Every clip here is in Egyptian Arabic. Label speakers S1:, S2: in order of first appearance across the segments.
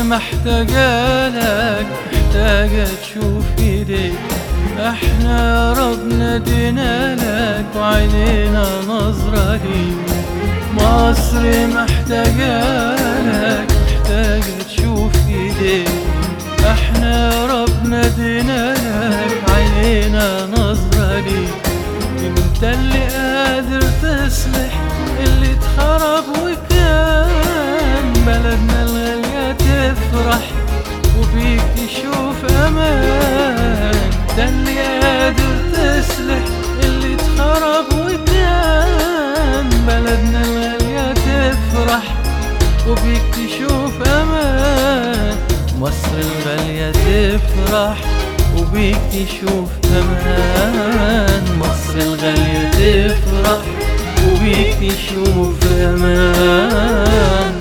S1: محتاجة لك محتاجة تشوف ايديك احنا يا رب نادينا لك وعينينا نظرة ليك مصر محتاجة لك محتاجة تشوف ايديك احنا يا رب نادينا لك عينينا نظرة ليك انت اللي قادر تصلح اللي اتخرب وكان بلدنا الغالية تفرح وبيك تشوف امان انت اللي قادر تصلح اللي اتخرب وكان بلدنا الغالية تفرح وبيك تشوف امان مصر الغالية تفرح وبيك تشوف امان مصر الغالية تفرح وبيك تشوف امان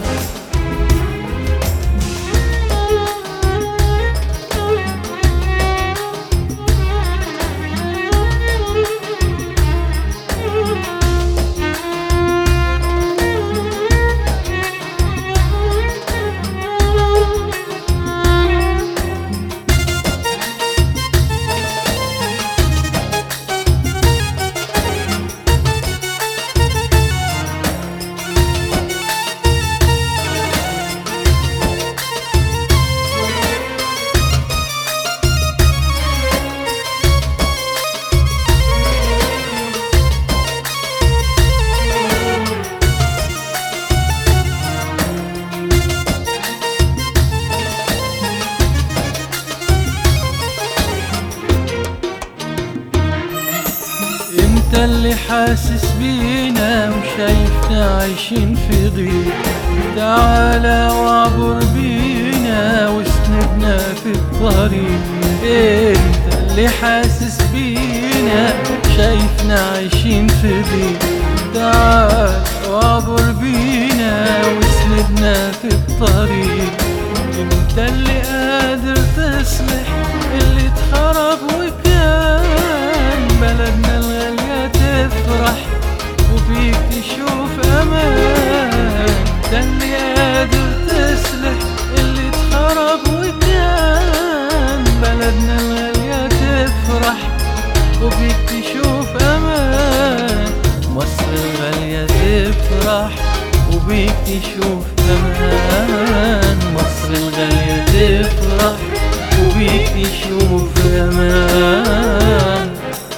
S1: انت اللي حاسس بينا وشايفنا عايشين في ضيق تعالى وعبر بينا واسندنا في الطريق انت اللي حاسس بينا شايفنا عايشين في ضيق تعالى وعبر بينا واسندنا في الطريق انت اللي قادر تصلح اللي اتخرب وكان بلدنا الغالية تفرح وفيك تشوف امان ده اللي قادر تصلح اللي اتخرب وكان بلدنا الغالية تفرح وفيك تشوف امان مصر الغالية تفرح وبيك تشوف امان مصر الغالية تفرح وبيك تشوف امان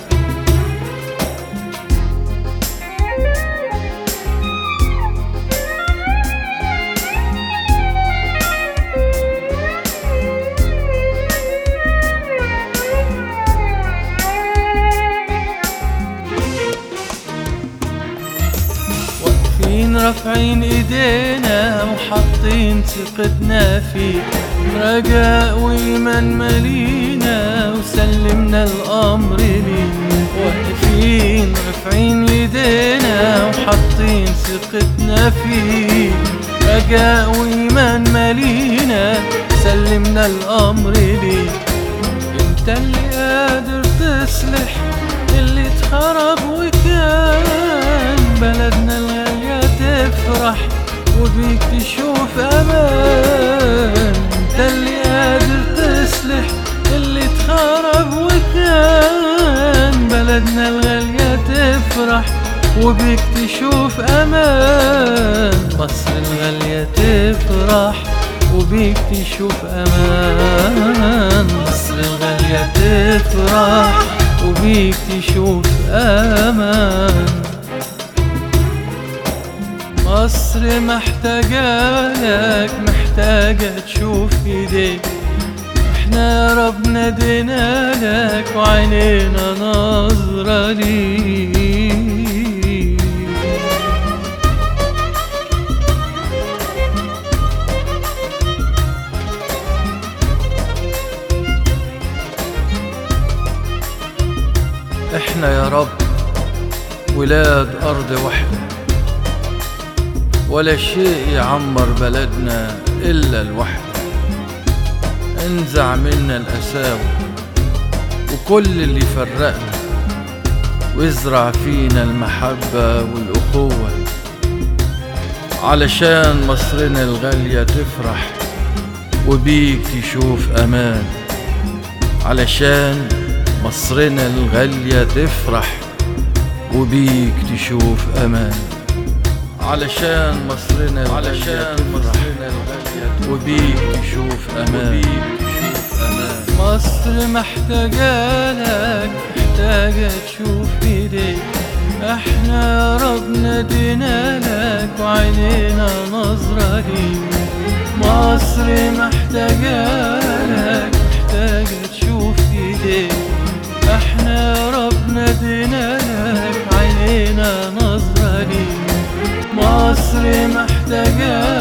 S1: واقفين رافعين ايدينا وحاطين ثقتنا فيك رجاء وايمان مالينا وسلمنا الامر ليك واقفين رافعين ايدينا وحاطين ثقتنا فيك رجاء وايمان مالينا سلمنا الامر ليك انت اللي قادر تصلح اللي اتخرب وكان بلدنا الغالية تفرح وبيك تشوف امان انت اللي قادر تصلح اللي اتخرب وكان بلدنا الغالية تفرح وبيك تشوف امان مصر الغالية تفرح وبيك تشوف امان مصر الغالية تفرح وبيك تشوف امان مصر محتاجة لك محتاجة تشوف ايديك احنا يا رب نادينا لك وعينينا نظرة ليك احنا يا رب ولاد ارض واحده ولا شيء يعمر بلدنا الا الوحده انزع منا القساوه وكل اللي فرقنا وازرع فينا المحبه والاخوه علشان مصرنا الغاليه تفرح وبيك تشوف أمان علشان مصرنا الغالية تفرح وبيك تشوف أمان علشان مصرنا علشان مصرنا الغالية وبيك تشوف أمان وبيك تشوف أمان
S2: مصر محتاجالك محتاجة تشوف ايديك احنا يا رب نادينا لك وعينينا نظرة ليك مصر محتاجالك محتاجة تشوف ايديك احنا يا رب نادينا لك عينينا نظرة ليك مصر محتاجالك